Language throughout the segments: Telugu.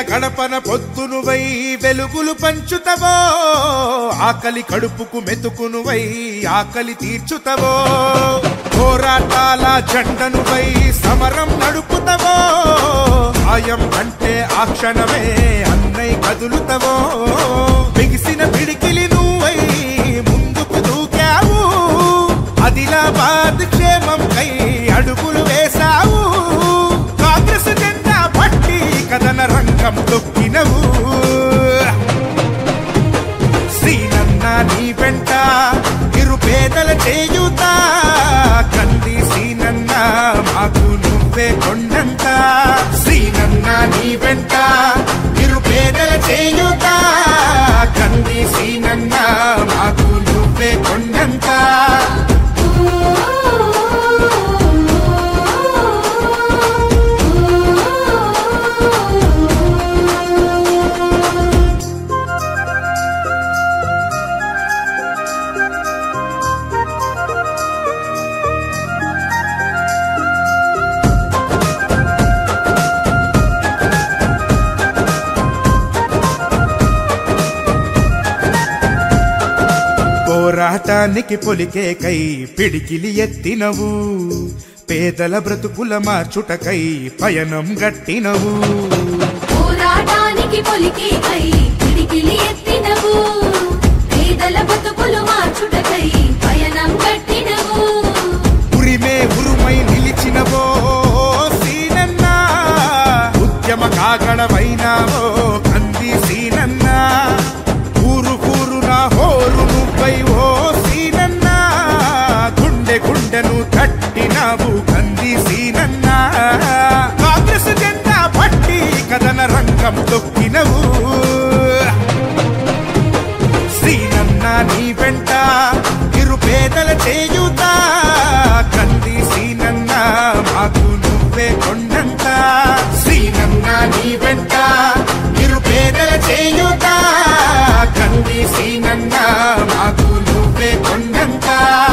గడపన పొద్దునువై వెలుగులు పంచుతవో ఆకలి కడుపుకు మెతుకునువై ఆకలి తీర్చుతవో పోరాటాల జెండనువై సమరం నడుపుతవో సాయం అంటే ఆ క్షణమే అన్నై కదులుతవో బిగిసిన పిడికిలి నువ్వై ముందుకు దూకావు ఆదిలాబాద్ క్షేమం కై అడుగులు వేశావు కాంగ్రెస్ జెండా పట్టి కథన రంగం తొక్కినవు శ్రీనన్న నీ వెంట నిరుపేదల చేయుత కంది శ్రీనన్న మాకు నువ్వే కొండంత శ్రీనన్న నీ వెంట నిరుపేదల చేయుత కంది శ్రీనన్న మాకు నువ్వే కొండంత పోరాటానికి పొలికే కై పిడికిలి ఎత్తినవు పేదల బ్రతుకుల మార్చుటకై పయనం గట్టినవు పోరాటానికి పొలికే కై పిడికిలి ఎత్తినవు పేదల బతుకులు మార్చుటకై పయనం కట్టినవు ఉరిమే ఉరుమై నిలిచినవో సీనన్న ఉద్యమ కాగడమైనావో కంది సీనన్న ఊరు కూరు నా హోరు నువ్వై ఓ సీనన్న గుండె గుండెను తట్టినావు కంది సీనన్న కాంగ్రెస్ జెండా పట్టి కథన రంగం తొక్కినవు శ్రీనన్న నీ వెంట నిరుపేదల చేయుత కంది శ్రీనన్న మాకు నువ్వే కొండంత శ్రీనన్న నీ వెంట నిరుపేదల చేయుత కంది శ్రీనన్న మాకు నువ్వే కొండంత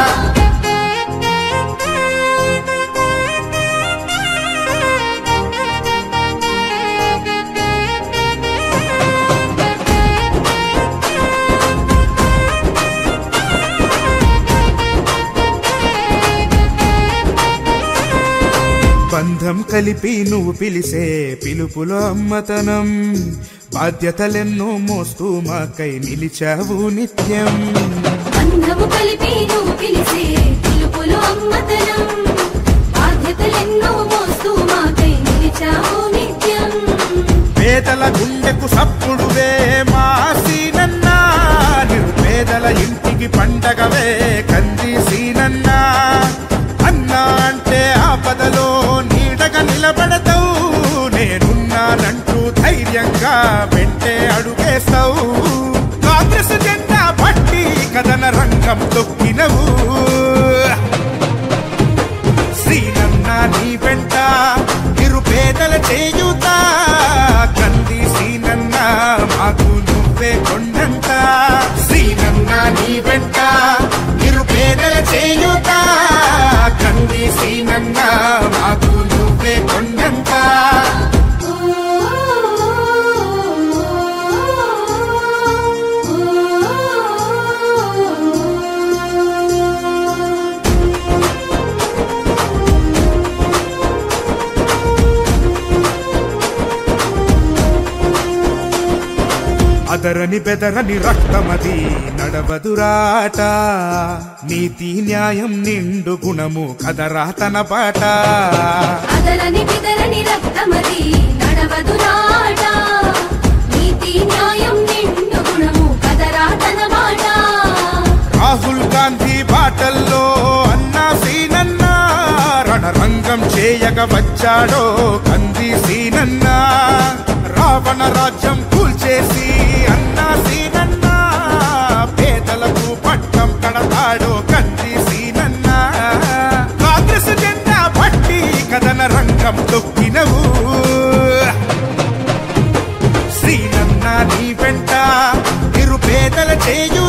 బంధం కలిపి నువ్వు పిలిసే పిలుపులో అమ్మతనం బాధ్యతలెన్నో మోస్తూ మాకై నిలిచావు నిత్యం బంధము కలిపి నువ్వు పిలిసే పిలుపులు అమ్మతనం బాధ్యతలెన్నో మోస్తూ మాకై నిలిచావు నిత్యం పేదల గుండెకు సప్పుడువే మా సీనన్నా నిరుపేదల ఇంటికి పండగవే కంది సీనన్నా అన్నా అంటే ఆపదలో నీడగా నిలబడతావు నేనున్నానంటూ ధైర్యంగా వెంటే అడుగేస్తావు కాంగ్రెస్ జెండా పట్టి కథన రంగం తొక్కినవు శ్రీనన్న నీ వెంట నిరుపేదల చేయుత కంది శ్రీనన్న మాకు నువ్వే కొండంత శ్రీనన్న నీ వెంట నిరుపేదల చేయుత కంది శ్రీనన్న మాకు నువ్వే కొండంత అదరని బెదరని రక్తమది నడవదురాట నీతి న్యాయం నిండు గుణము కదరా తన పాట అదలని బిదలని రక్తమది నడవదు నాట నీతి న్యాయం నిండు గుణము కదరా తన మాట రాహుల్ గాంధీ బాటల్లో అన్నా సీనన్న రణరంగం చేయగ వచ్చాడో కంది సీనన్న రావణ రాజ్యం కూల్చేసి అన్నా సీనన్న పేదలకు పట్టం కడతాడో కంది సీనన్న కాంగ్రెస్ జెండా పట్టి కథన రంగం తొక్కినవు శ్రీనన్న నీ వెంట నిరుపేదల చేయు